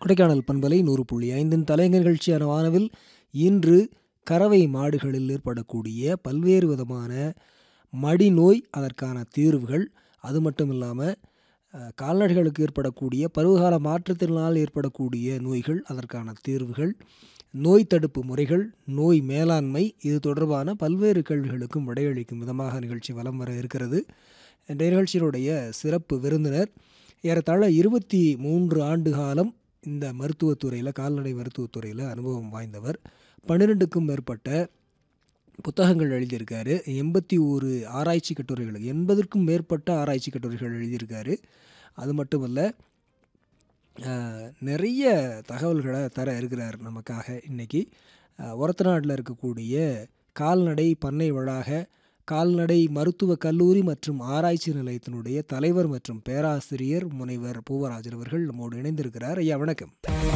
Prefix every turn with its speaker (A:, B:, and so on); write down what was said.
A: கொடைக்கானல் பண்பலை நூறு புள்ளி ஐந்தின் தலைங்க நிகழ்ச்சியான வானவில் இன்று கறவை மாடுகளில் ஏற்படக்கூடிய பல்வேறு விதமான மடி நோய் அதற்கான தீர்வுகள் அது மட்டும் இல்லாமல் கால்நடைகளுக்கு ஏற்படக்கூடிய பருவகால மாற்றத்தினால் ஏற்படக்கூடிய நோய்கள் அதற்கான தீர்வுகள் நோய் தடுப்பு முறைகள் நோய் மேலாண்மை இது தொடர்பான பல்வேறு கேள்விகளுக்கும் விடையளிக்கும் விதமாக நிகழ்ச்சி வலம் வர இருக்கிறது இந்த நிகழ்ச்சியினுடைய சிறப்பு விருந்தினர் ஏறத்தாழ இருபத்தி மூன்று ஆண்டு காலம் இந்த மருத்துவத்துறையில் கால்நடை மருத்துவத்துறையில் அனுபவம் வாய்ந்தவர் பன்னிரெண்டுக்கும் மேற்பட்ட புத்தகங்கள் எழுதியிருக்காரு எண்பத்தி ஒரு ஆராய்ச்சி கட்டுரைகள் எண்பதற்கும் மேற்பட்ட ஆராய்ச்சி கட்டுரைகள் எழுதியிருக்காரு அது மட்டும் இல்லை நிறைய தகவல்களை தர இருக்கிறார் நமக்காக இன்றைக்கி ஒரத்தநாட்டில் இருக்கக்கூடிய கால்நடை பண்ணை வளாக கால்நடை மருத்துவக் கல்லூரி மற்றும் ஆராய்ச்சி நிலையத்தினுடைய தலைவர் மற்றும் பேராசிரியர் முனைவர் பூவராஜன் அவர்கள் நம்மோடு இணைந்திருக்கிறார் ஐயா வணக்கம்